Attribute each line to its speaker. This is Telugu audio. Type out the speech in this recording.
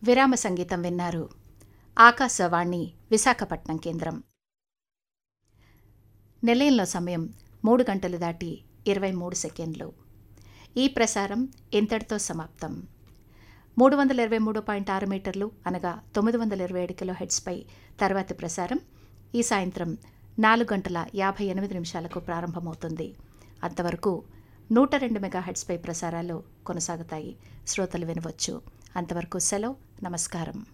Speaker 1: విరామ సంగీతం విన్నారు ఆకాశవాణి విశాఖపట్నం కేంద్రం నిలయంలో సమయం మూడు గంటలు దాటి ఇరవై మూడు సెకండ్లు ఈ ప్రసారం ఇంతటితో సమాప్తం మూడు వందల ఇరవై మూడు పాయింట్ ఆరు మీటర్లు అనగా తొమ్మిది వందల ఇరవై ఏడు కిలో హెడ్స్పై తర్వాతి ప్రసారం ఈ సాయంత్రం నాలుగు గంటల యాభై ఎనిమిది నిమిషాలకు ప్రారంభమవుతుంది అంతవరకు నూట రెండు మెగా హెడ్స్పై ప్రసారాలు కొనసాగుతాయి శ్రోతలు వినవచ్చు అంతవరకు సెలవు నమస్కారం